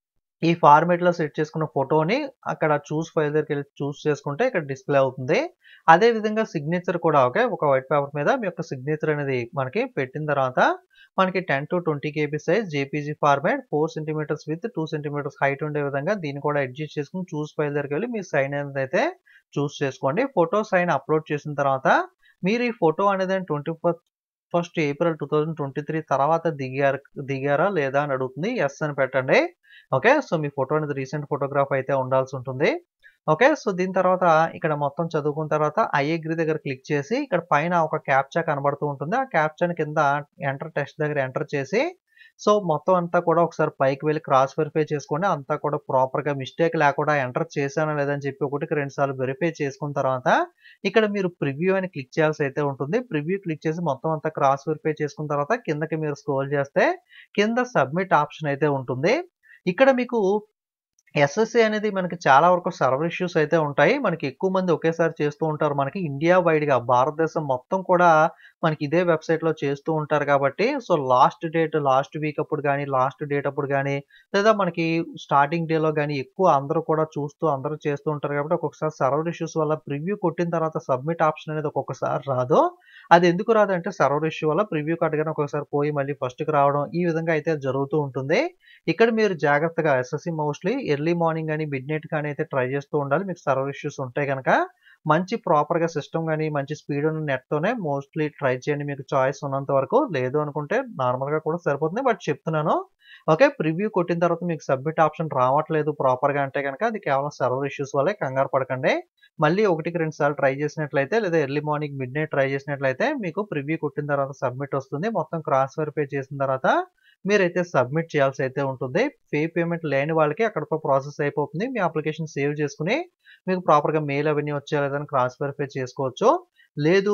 A: ఈ ఫార్మేట్లో సెట్ చేసుకున్న ఫోటోని అక్కడ చూస్ ఫైల్ దగ్గరికి వెళ్ళి చూస్ చేసుకుంటే ఇక్కడ డిస్ప్లే అవుతుంది అదే విధంగా సిగ్నేచర్ కూడా ఓకే ఒక వైట్ పేపర్ మీద మీ యొక్క సిగ్నేచర్ అనేది మనకి పెట్టిన తర్వాత మనకి ten to twenty KB size JPG format four centimetres width two centimetres height ఉండే విధంగా దీన్ని కూడా అడ్జస్ట్ చేసుకుని చూస్ ఫైల్ దగ్గరికి వెళ్ళి మీ సైన్ అనేది అయితే చూస్ చేసుకోండి ఫోటో సైన్ అప్లోడ్ చేసిన తర్వాత మీరు ఈ ఫోటో అనేది twenty first April two thousand twenty three తర్వాత దిగారు దిగారా లేదా అని అడుగుతుంది ఎస్ అని పెట్టండి ఓకే సో మీ ఫోటో అనేది రీసెంట్ ఫోటోగ్రాఫ్ అయితే ఉండాల్సి ఉంటుంది ఓకే సో దీని తర్వాత ఇక్కడ మొత్తం చదువుకున్న తర్వాత ఐ అగ్రి దగ్గర క్లిక్ చేసి ఇక్కడ పైన ఒక క్యాప్చా కనబడుతూ ఉంటుంది ఆ క్యాప్చాని కింద ఎంటర్ టెస్ట్ దగ్గర ఎంటర్ చేసి సో మొత్తం అంతా కూడా ఒకసారి పైకి వెళ్ళి క్రాస్ వెరిఫై చేసుకోండి అంతా కూడా ప్రాపర్గా మిస్టేక్ లేకుండా ఎంటర్ చేశానా లేదని చెప్పి ఒకటికి రెండు సార్లు వెరిఫై చేసుకున్న తర్వాత ఇక్కడ మీరు ప్రివ్యూ అని క్లిక్ చేయాల్సి అయితే ఉంటుంది ప్రివ్యూ క్లిక్ చేసి మొత్తం అంతా క్రాస్ వెరిఫై చేసుకున్న తర్వాత కిందకి మీరు స్క్రోల్ చేస్తే కింద సబ్మిట్ ఆప్షన్ అయితే ఉంటుంది ఇక్కడ మీకు ఎస్ఎస్సి అనేది మనకి చాలా వరకు సర్వర్ ఇష్యూస్ అయితే ఉంటాయి మనకి ఎక్కువ మంది ఒకేసారి చేస్తూ ఉంటారు మనకి ఇండియా వైడ్గా భారతదేశం మొత్తం కూడా మనకి ఇదే వెబ్సైట్లో చేస్తూ ఉంటారు కాబట్టి so last date last week అప్పుడు కానీ లాస్ట్ డేట్ అప్పుడు కానీ లేదా మనకి స్టార్టింగ్ డేలో కానీ ఎక్కువ అందరూ కూడా చూస్తూ అందరూ చేస్తూ ఉంటారు కాబట్టి ఒక్కొక్కసారి సర్వర్ ఇష్యూస్ వల్ల ప్రివ్యూ కొట్టిన తర్వాత సబ్మిట్ ఆప్షన్ అనేది ఒక్కొక్కసారి రాదు అది ఎందుకు రాదంటే సర్వర్ ఇష్యూ వల్ల ప్రివ్యూ కట్టగానే ఒక్కొక్కసారి పోయి మళ్ళీ ఫస్ట్కి రావడం ఈ విధంగా అయితే జరుగుతూ ఉంటుంది ఇక్కడ మీరు జాగ్రత్తగా ఎస్ఎస్సి మోస్ట్లీ ఎర్లీ మార్నింగ్ కానీ మిడ్ నైట్ కానీ అయితే ట్రై చేస్తూ ఉండాలి మీకు సర్వర్ ఇష్యూస్ ఉంటాయి కనుక మంచి ప్రాపర్గా సిస్టమ్ కానీ మంచి స్పీడ్ ఉన్న నెట్తోనే మోస్ట్లీ ట్రై చేయండి మీకు చాయిస్ ఉన్నంత వరకు లేదు అనుకుంటే నార్మల్గా కూడా సరిపోతుంది బట్ చెప్తున్నాను ఓకే ప్రివ్యూ కొట్టిన తర్వాత మీకు సబ్మిట్ ఆప్షన్ రావట్లేదు ప్రాపర్గా అంటే కనుక అది కేవలం సర్వర్ ఇష్యూస్ వల్లే కంగారు పడకండి మళ్ళీ ఒకటికి రెండు సార్లు ట్రై చేసినట్లయితే లేదా early morning midnight try చేసినట్లయితే మీకు ప్రివ్యూ కొట్టిన తర్వాత సబ్మిట్ వస్తుంది మొత్తం క్రాస్ వెరిఫై చేసిన తర్వాత మీరైతే సబ్మిట్ చేయాల్సి అయితే ఉంటుంది ఫే పేమెంట్ లేని వాళ్ళకి అక్కడతో ప్రాసెస్ అయిపోతుంది మీ అప్లికేషన్ సేవ్ చేసుకుని మీకు ప్రాపర్గా మెయిల్ అవన్నీ వచ్చా లేదని క్రాస్ వెరిఫై చేసుకోవచ్చు లేదు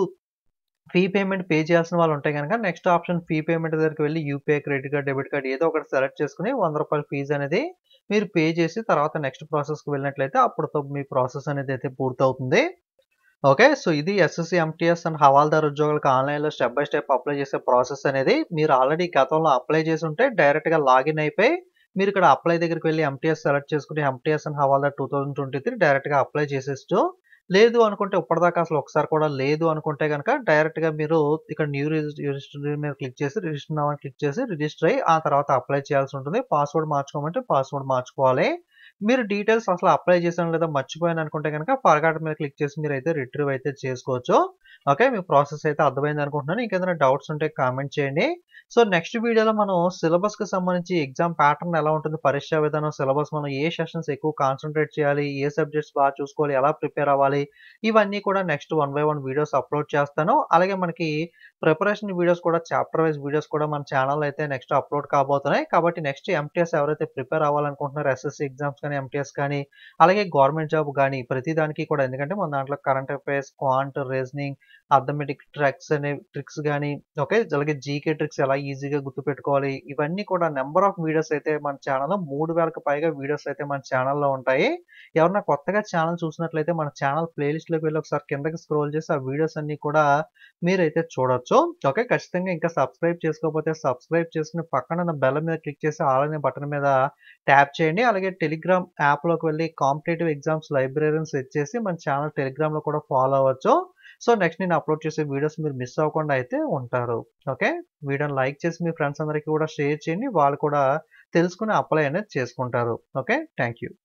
A: ఫీ పేమెంట్ పే చేయాల్సిన వాళ్ళు ఉంటే కనుక నెక్స్ట్ ఆప్షన్ ఫీ పేమెంట్ దగ్గరికి వెళ్ళి UPI credit card debit card ఏదో ఒకటి సెలెక్ట్ చేసుకుని వంద రూపాయల ఫీజు అనేది మీరు పే చేసి తర్వాత నెక్స్ట్ ప్రాసెస్కి వెళ్ళినట్లయితే అప్పుడుతో మీ ప్రాసెస్ అనేది అయితే పూర్తవుతుంది ఓకే సో ఇది ఎస్ఎస్సి ఎంటీఎస్ అండ్ హవాల్దార్ ఉద్యోగులకు ఆన్లైన్లో స్టెప్ బై స్టెప్ అప్లై చేసే ప్రాసెస్ అనేది మీరు ఆల్రెడీ గతంలో అప్లై చేసి ఉంటే డైరెక్ట్గా లాగిన్ అయిపోయి మీరు ఇక్కడ అప్లై దగ్గరికి వెళ్ళి ఎంటీఎస్ సెలెక్ట్ చేసుకుని ఎంటీఎస్ అండ్ హవాల్దార్ టూ థౌసండ్ ట్వంటీ త్రీ డైరెక్ట్గా అప్లై చేసేస్తూ లేదు అనుకుంటే ఇప్పటిదాకా అసలు ఒకసారి కూడా లేదు అనుకుంటే కనుక డైరెక్ట్గా మీరు ఇక్కడ న్యూ రిజిస్టర్ మీద క్లిక్ చేసి రిజిస్టర్ నవ్ క్లిక్ చేసి రిజిస్టర్ అయ్యి ఆ తర్వాత అప్లై చేయాల్సి ఉంటుంది పాస్వర్డ్ మార్చుకోమంటే పాస్వర్డ్ మార్చుకోవాలి మీరు డీటెయిల్స్ అసలు అప్లై చేశాను లేదా మర్చిపోయాను అనుకుంటే కనుక ఫర్గాట్ మీద క్లిక్ చేసి మీరు అయితే రిట్రీవ్ అయితే చేసుకోవచ్చు ఓకే మీ ప్రాసెస్ అయితే అర్థమైంది అనుకుంటున్నాను ఇంకేదైనా డౌట్స్ ఉంటే కామెంట్ చేయండి సో నెక్స్ట్ వీడియోలో మనం సిలబస్కి సంబంధించి ఎగ్జామ్ ప్యాటర్న్ ఎలా ఉంటుంది పరీక్షా విధానం సిలబస్ మనం ఏ సెషన్స్ ఎక్కువ కాన్సన్ట్రేట్ చేయాలి ఏ సబ్జెక్ట్స్ బాగా చూసుకోవాలి ఎలా ప్రిపేర్ అవ్వాలి ఇవన్నీ కూడా next one by one videos upload చేస్తాను అలాగే మనకి ప్రిపరేషన్ వీడియోస్ కూడా చాప్టర్ వైజ్ వీడియోస్ కూడా మన ఛానల్ అయితే నెక్స్ట్ అప్లోడ్ కాబోతున్నాయి కాబట్టి నెక్స్ట్ ఎంటీఎస్ ఎవరైతే ప్రిపేర్ అవ్వాలనుకుంటున్నారో ఎస్ఎస్సి ఎగ్జామ్స్ కానీ ఎంటీఎస్ కానీ అలాగే గవర్నమెంట్ జాబ్ కానీ ప్రతి దానికి కూడా ఎందుకంటే మన దాంట్లో current affairs quant reasoning arithmetic tricks అనే ట్రిక్స్ కానీ ఓకే అలాగే జీకే ట్రిక్స్ ఎలా ఈజీగా గుర్తుపెట్టుకోవాలి ఇవన్నీ కూడా నెంబర్ ఆఫ్ వీడియోస్ అయితే మన ఛానల్లో మూడు వేలకు పైగా వీడియోస్ అయితే మన ఛానల్లో ఉంటాయి ఎవరన్నా కొత్తగా ఛానల్ చూసినట్లయితే మన ఛానల్ ప్లేలిస్ట్లోకి వెళ్ళి ఒకసారి కిందకి స్క్రోల్ చేసి ఆ వీడియోస్ అన్ని కూడా మీరైతే చూడొచ్చు చేసుకోవచ్చు. ఓకే. ఖచ్చితంగా ఇంకా సబ్స్క్రైబ్ చేసుకోకపోతే సబ్స్క్రైబ్ చేసుకొని పక్కన ఉన్న బెల్ మీద క్లిక్ చేసి ఆల్ అనే బటన్ మీద ట్యాప్ చేయండి. అలాగే టెలిగ్రామ్ యాప్‌లోకి వెళ్లి కాంపిటేటివ్ ఎగ్జామ్స్ లైబ్రరీని సెర్చ్ చేసి మన ఛానల్ టెలిగ్రామ్‌లో కూడా ఫాలో అవ్వచ్చు. సో, నెక్స్ట్ నేను అప్‌లోడ్ చేసే వీడియోస్ మీరు మిస్ అవ్వకుండా అయితే ఉంటారు. ఓకే. వీడియోని లైక్ చేసి మీ ఫ్రెండ్స్ అందరికి కూడా షేర్ చేయండి. వాళ్ళు కూడా తెలుసుకొని అప్లై అనేది చేసుకుంటారు. ఓకే. Thank you.